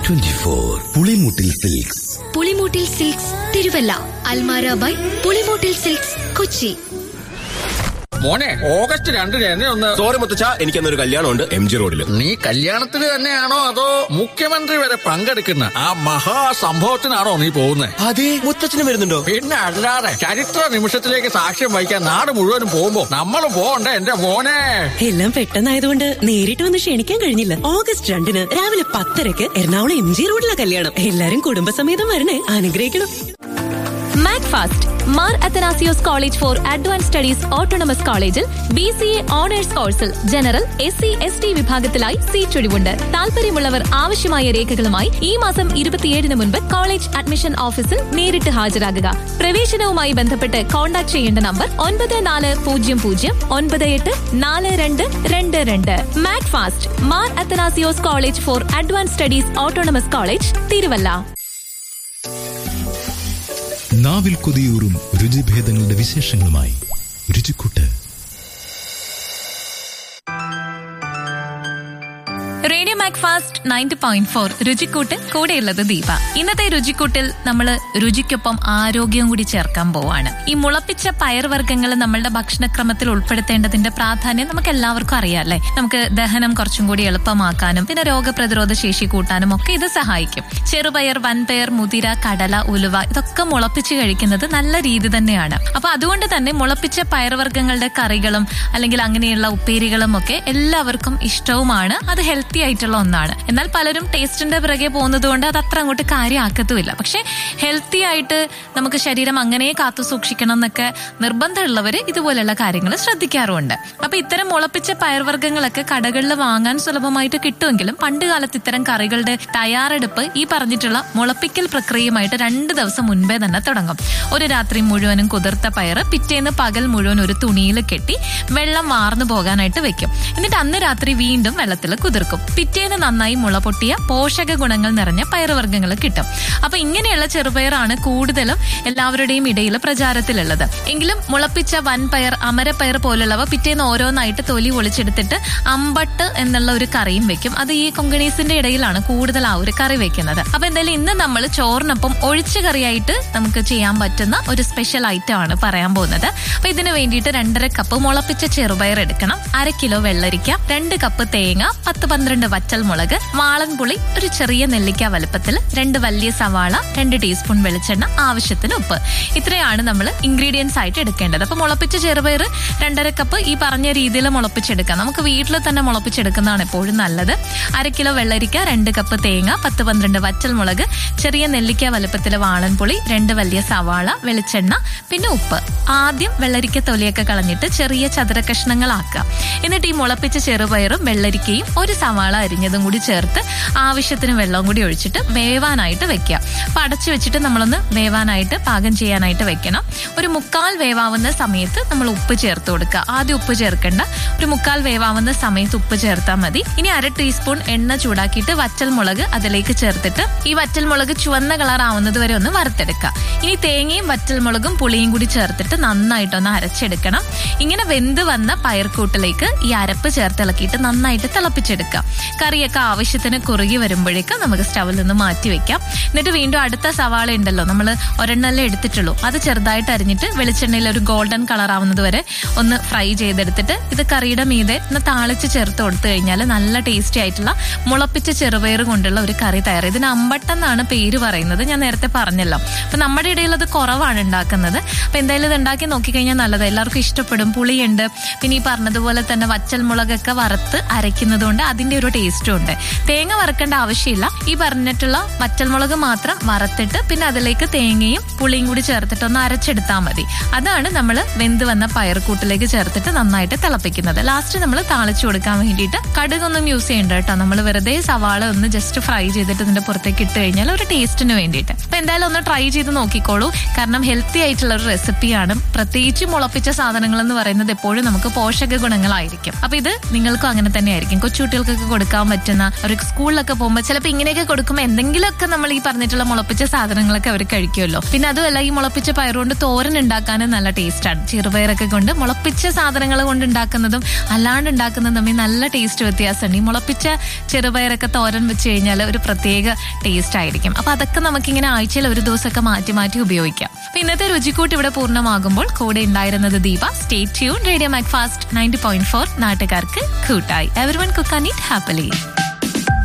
twenty four Pulimoottil silks Pulimoottil silks Thiruvalla അൽമാര by Pulimoottil silks Kochi മോനെ August രണ്ടിന് എന്നെ ഒന്ന് സോറി മുത്തച്ഛ എനിക്കന്നൊരു കല്യാണമുണ്ട് എം ജി റോഡിൽ നീ കല്യാണത്തിന് തന്നെയാണോ അതോ മുഖ്യമന്ത്രി വരെ പങ്കെടുക്കുന്ന ആ മഹാസംഭവത്തിനാണോ നീ പോകുന്നത് അതെ മുത്തച്ഛനും വരുന്നുണ്ടോ പിന്നെ അല്ലാതെ ചരിത്ര നിമിഷത്തിലേക്ക് സാക്ഷ്യം വഹിക്കാൻ നാട് മുഴുവനും പോകുമ്പോ നമ്മൾ പോകണ്ടേ എന്റെ മോനെ എല്ലാം പെട്ടെന്നായതുകൊണ്ട് നേരിട്ട് വന്ന് ക്ഷണിക്കാൻ കഴിഞ്ഞില്ല ഓഗസ്റ്റ് രണ്ടിന് രാവിലെ പത്തരക്ക് എറണാകുളം എം ജി റോഡിലെ കല്യാണം എല്ലാരും കുടുംബസമേതം വരണേ അനുഗ്രഹിക്കണം Mac Fast Mar Athanasios college for advance studies autonomous കോളേജിൽ ബി സി എ ഓണേഴ്സ് കോഴ്സിൽ general S C S T വിഭാഗത്തിലായി സീറ്റ് ഒഴിവുണ്ട് താല്പര്യമുള്ളവർ ആവശ്യമായ രേഖകളുമായി ഈ മാസം ഇരുപത്തിയേഴിന് മുൻപ് കോളേജ് അഡ്മിഷൻ ഓഫീസിൽ നേരിട്ട് ഹാജരാകുക പ്രവേശനവുമായി ബന്ധപ്പെട്ട് കോൺടാക്ട് ചെയ്യേണ്ട നമ്പർ ഒൻപത് നാല് പൂജ്യം പൂജ്യം ഒൻപത് എട്ട് നാല് രണ്ട് രണ്ട് രണ്ട് Mac Fast Mar Athanasios college for advance studies autonomous college Thiruvalla നാവിൽ കൊതിയൂറും രുചിഭേദങ്ങളുടെ വിശേഷങ്ങളുമായി രുചിക്കൂട്ട് radio Mac Fast ninety point four രുചിക്കൂട്ട് കൂടെയുള്ളത് ദീപ ഇന്നത്തെ രുചിക്കൂട്ടിൽ നമ്മൾ രുചിക്കൊപ്പം ആരോഗ്യവും കൂടി ചേർക്കാൻ പോവാണ് ഈ മുളപ്പിച്ച പയർവർഗ്ഗങ്ങൾ നമ്മളുടെ ഭക്ഷണക്രമത്തിൽ ഉൾപ്പെടുത്തേണ്ടതിന്റെ പ്രാധാന്യം നമുക്ക് എല്ലാവർക്കും അറിയാം നമുക്ക് ദഹനം കുറച്ചും കൂടി എളുപ്പമാക്കാനും പിന്നെ രോഗപ്രതിരോധ ശേഷി കൂട്ടാനും ഒക്കെ ഇത് സഹായിക്കും ചെറുപയർ വൻപയർ മുതിര കടല ഉലുവ ഇതൊക്കെ മുളപ്പിച്ച് കഴിക്കുന്നത് നല്ല രീതി തന്നെയാണ് അപ്പൊ അതുകൊണ്ട് തന്നെ മുളപ്പിച്ച പയർവർഗ്ഗങ്ങളുടെ കറികളും അല്ലെങ്കിൽ അങ്ങനെയുള്ള ഉപ്പേരികളും ഒക്കെ എല്ലാവർക്കും ഇഷ്ടവുമാണ് അത് ഹെൽത്തി ആയിട്ടുള്ള ഒന്നാണ് എന്നാൽ പലരും ടേസ്റ്റിന്റെ പിറകെ പോകുന്നത് കൊണ്ട് അത് അത്ര അങ്ങോട്ട് കാര്യമാക്കത്തുമില്ല പക്ഷെ ഹെൽത്തി ആയിട്ട് നമുക്ക് ശരീരം അങ്ങനെ കാത്തു സൂക്ഷിക്കണം എന്നൊക്കെ നിർബന്ധമുള്ളവർ ഇതുപോലെയുള്ള കാര്യങ്ങൾ ശ്രദ്ധിക്കാറുമുണ്ട് അപ്പൊ ഇത്തരം മുളപ്പിച്ച പയർവർഗ്ഗങ്ങളൊക്കെ കടകളിൽ വാങ്ങാൻ സുലഭമായിട്ട് കിട്ടുമെങ്കിലും പണ്ട് കാലത്ത് ഇത്തരം കറികളുടെ തയ്യാറെടുപ്പ് ഈ പറഞ്ഞിട്ടുള്ള മുളപ്പിക്കൽ പ്രക്രിയയുമായിട്ട് രണ്ട് ദിവസം മുൻപേ തന്നെ തുടങ്ങും ഒരു രാത്രി മുഴുവനും കുതിർത്ത പയറ് പിറ്റേന്ന് പകൽ മുഴുവൻ ഒരു തുണിയിൽ കെട്ടി വെള്ളം വാർന്നു പോകാനായിട്ട് വെക്കും എന്നിട്ട് അന്ന് രാത്രി വീണ്ടും വെള്ളത്തിൽ കുതിർക്കും പിറ്റേന്ന് നന്നായി മുള പൊട്ടിയ പോഷക ഗുണങ്ങൾ നിറഞ്ഞ പയറുവർഗ്ഗങ്ങൾ കിട്ടും അപ്പൊ ഇങ്ങനെയുള്ള ചെറുപയറാണ് കൂടുതലും എല്ലാവരുടെയും ഇടയിൽ പ്രചാരത്തിലുള്ളത് എങ്കിലും മുളപ്പിച്ച വൻപയർ അമരപ്പയർ പോലുള്ളവ പിറ്റേന്ന് ഓരോന്നായിട്ട് തൊലി ഒളിച്ചെടുത്തിട്ട് അമ്പട്ട് എന്നുള്ള ഒരു കറിയും വെക്കും അത് ഈ കൊങ്കണീസിന്റെ ഇടയിലാണ് കൂടുതൽ ആ ഒരു കറി വെക്കുന്നത് അപ്പൊ എന്തായാലും ഇന്ന് നമ്മൾ ചോറിനൊപ്പം ഒഴിച്ചു കറിയായിട്ട് നമുക്ക് ചെയ്യാൻ പറ്റുന്ന ഒരു സ്പെഷ്യൽ ഐറ്റം ആണ് പറയാൻ പോകുന്നത് അപ്പൊ ഇതിന് വേണ്ടിയിട്ട് രണ്ടര കപ്പ് മുളപ്പിച്ച ചെറുപയർ എടുക്കണം അര കിലോ വെള്ളരിക്ക രണ്ട് കപ്പ് തേങ്ങ പത്ത് പന്ത്രണ്ട് വറ്റൽ മുളക് വാളൻപുളി ഒരു ചെറിയ നെല്ലിക്ക വലുപ്പത്തിൽ രണ്ട് വലിയ സവാള രണ്ട് ടീസ്പൂൺ വെളിച്ചെണ്ണ ആവശ്യത്തിന് ഉപ്പ് ഇത്രയാണ് നമ്മൾ ഇൻഗ്രീഡിയൻസ് ആയിട്ട് എടുക്കേണ്ടത് അപ്പൊ മുളപ്പിച്ച ചെറുപയർ രണ്ടര കപ്പ് ഈ പറഞ്ഞ രീതിയിൽ മുളപ്പിച്ചെടുക്കാം നമുക്ക് വീട്ടിൽ തന്നെ മുളപ്പിച്ചെടുക്കുന്നതാണ് എപ്പോഴും നല്ലത് അര കിലോ വെള്ളരിക്ക രണ്ട് കപ്പ് തേങ്ങ പത്ത് പന്ത്രണ്ട് വറ്റൽ മുളക് ചെറിയ നെല്ലിക്ക വലുപ്പത്തിൽ വാളൻപുളി രണ്ട് വലിയ സവാള വെളിച്ചെണ്ണ പിന്നെ ഉപ്പ് ആദ്യം വെള്ളരിക്ക തൊലിയൊക്കെ കളഞ്ഞിട്ട് ചെറിയ ചതുര കഷ്ണങ്ങളാക്കുക എന്നിട്ട് ഈ മുളപ്പിച്ച ചെറുപയറും വെള്ളരിക്കയും ഒരു സവാള അരിഞ്ഞതും കൂടി ചേർത്ത് ആവശ്യത്തിന് വെള്ളവും കൂടി ഒഴിച്ചിട്ട് വേവാനായിട്ട് വെക്കുക അപ്പൊ അടച്ചു വെച്ചിട്ട് നമ്മളൊന്ന് വേവാനായിട്ട് പാകം ചെയ്യാനായിട്ട് വെക്കണം ഒരു മുക്കാൽ വേവാവുന്ന സമയത്ത് നമ്മൾ ഉപ്പ് ചേർത്ത് കൊടുക്കുക ആദ്യം ഉപ്പ് ചേർക്കണ്ട ഒരു മുക്കാൽ വേവാവുന്ന സമയത്ത് ഉപ്പ് ചേർത്താൽ മതി ഇനി അര ടീസ്പൂൺ എണ്ണ ചൂടാക്കിയിട്ട് വറ്റൽ മുളക് അതിലേക്ക് ചേർത്തിട്ട് ഈ വറ്റൽ മുളക് ചുവന്ന കളർ ആവുന്നത് വരെ ഒന്ന് വറുത്തെടുക്കുക ഇനി തേങ്ങയും വറ്റൽ മുളകും പുളിയും കൂടി ചേർത്തിട്ട് നന്നായിട്ടൊന്ന് അരച്ചെടുക്കണം ഇങ്ങനെ വെന്ത് വന്ന പയർക്കൂട്ടിലേക്ക് ഈ അരപ്പ് ചേർത്തിളക്കിയിട്ട് നന്നായിട്ട് തിളപ്പിച്ചെടുക്കാം കറിയൊക്കെ ആവശ്യത്തിന് കുറുകി വരുമ്പോഴേക്കും നമുക്ക് സ്റ്റവിൽ നിന്ന് മാറ്റി വെക്കാം എന്നിട്ട് വീണ്ടും അടുത്ത സവാള ഉണ്ടല്ലോ നമ്മൾ ഒരെണ്ണല്ലേ എടുത്തിട്ടുള്ളൂ അത് ചെറുതായിട്ട് അരിഞ്ഞിട്ട് വെളിച്ചെണ്ണയിൽ ഒരു ഗോൾഡൻ കളർ ആവുന്നത് വരെ ഒന്ന് ഫ്രൈ ചെയ്തെടുത്തിട്ട് ഇത് കറിയുടെ മീതെ ഒന്ന് താളിച്ച് ചേർത്ത് കൊടുത്തു കഴിഞ്ഞാൽ നല്ല ടേസ്റ്റി ആയിട്ടുള്ള മുളപ്പിച്ച ചെറുപയർ കൊണ്ടുള്ള ഒരു കറി തയ്യാറ് ഇതിന് അമ്പട്ടെന്നാണ് പേര് പറയുന്നത് ഞാൻ നേരത്തെ പറഞ്ഞല്ലോ അപ്പൊ നമ്മുടെ ഇടയിൽ അത് കുറവാണ് ഉണ്ടാക്കുന്നത് അപ്പൊ എന്തായാലും ഇത് ഉണ്ടാക്കി നോക്കിക്കഴിഞ്ഞാൽ നല്ലത് എല്ലാവർക്കും ഇഷ്ടപ്പെടും പുളിയുണ്ട് പിന്നെ ഈ പറഞ്ഞതുപോലെ തന്നെ വച്ചൽ മുളകൊക്കെ വറുത്ത് അരയ്ക്കുന്നത് കൊണ്ട് അതിന്റെ ഒരു ടേസ്റ്റും ഉണ്ട് തേങ്ങ വറുക്കേണ്ട ആവശ്യമില്ല ഈ പറഞ്ഞിട്ടുള്ള വറ്റൽമുളക് മാത്രം വറുത്തിട്ട് പിന്നെ അതിലേക്ക് തേങ്ങയും പുളിയും കൂടി ചേർത്തിട്ട് ഒന്ന് അരച്ചെടുത്താൽ മതി അതാണ് നമ്മൾ വെന്ത് വന്ന പയർക്കൂട്ടിലേക്ക് ചേർത്തിട്ട് നന്നായിട്ട് തിളപ്പിക്കുന്നത് ലാസ്റ്റ് നമ്മൾ താളിച്ചു കൊടുക്കാൻ വേണ്ടിയിട്ട് കടുകൊന്നും യൂസ് ചെയ്യണ്ട കേട്ടോ നമ്മൾ വെറുതെ സവാള ഒന്ന് ജസ്റ്റ് ഫ്രൈ ചെയ്തിട്ട് ഇതിന്റെ പുറത്തേക്ക് ഇട്ട് കഴിഞ്ഞാൽ ഒരു ടേസ്റ്റിന് വേണ്ടിയിട്ട് അപ്പൊ എന്തായാലും ഒന്ന് ട്രൈ ചെയ്ത് നോക്കിക്കോളൂ കാരണം ഹെൽത്തി ആയിട്ടുള്ള ഒരു റെസിപ്പിയാണ് പ്രത്യേകിച്ച് മുളപ്പിച്ച സാധനങ്ങൾ എന്ന് പറയുന്നത് എപ്പോഴും നമുക്ക് പോഷക ഗുണങ്ങളായിരിക്കും അപ്പൊ ഇത് നിങ്ങൾക്കും അങ്ങനെ തന്നെ ആയിരിക്കും കൊച്ചുകുട്ടികൾക്കൊക്കെ കുട്ടികൾക്ക് കൊടുക്കാൻ പറ്റുന്ന ഒരു സ്കൂളിലൊക്കെ പോകുമ്പോൾ ചിലപ്പോൾ ഇങ്ങനെയൊക്കെ കൊടുക്കുമ്പോൾ എന്തെങ്കിലുമൊക്കെ നമ്മൾ ഈ പറഞ്ഞിട്ടുള്ള മുളപ്പിച്ച സാധനങ്ങളൊക്കെ അവർ കഴിക്കുമല്ലോ പിന്നെ അതുമല്ല ഈ മുളപ്പിച്ച പയറുകൊണ്ട് തോരൻ ഉണ്ടാക്കാനും നല്ല ടേസ്റ്റാണ് ചെറുപയറൊക്കെ കൊണ്ട് മുളപ്പിച്ച സാധനങ്ങൾ കൊണ്ട് ഉണ്ടാക്കുന്നതും അല്ലാണ്ട് ഉണ്ടാക്കുന്നതും തമ്മിൽ നല്ല ടേസ്റ്റ് വ്യത്യാസമുണ്ട് ഈ മുളപ്പിച്ച ചെറുപയറൊക്കെ തോരൻ വെച്ച് കഴിഞ്ഞാൽ ഒരു പ്രത്യേക ടേസ്റ്റ് ആയിരിക്കും അപ്പൊ അതൊക്കെ നമുക്കിങ്ങനെ ആഴ്ചയിൽ ഒരു ദിവസമൊക്കെ മാറ്റി മാറ്റി ഉപയോഗിക്കാം അപ്പൊ ഇന്നത്തെ രുചിക്കൂട്ട് ഇവിടെ പൂർണ്ണമാകുമ്പോൾ കൂടെ ഉണ്ടായിരുന്നത് Deepa state tune radio Mac Fast ninety point four നാട്ടുകാർക്ക് കൂട്ടായി everyone cook and eat ഹാപ്പലി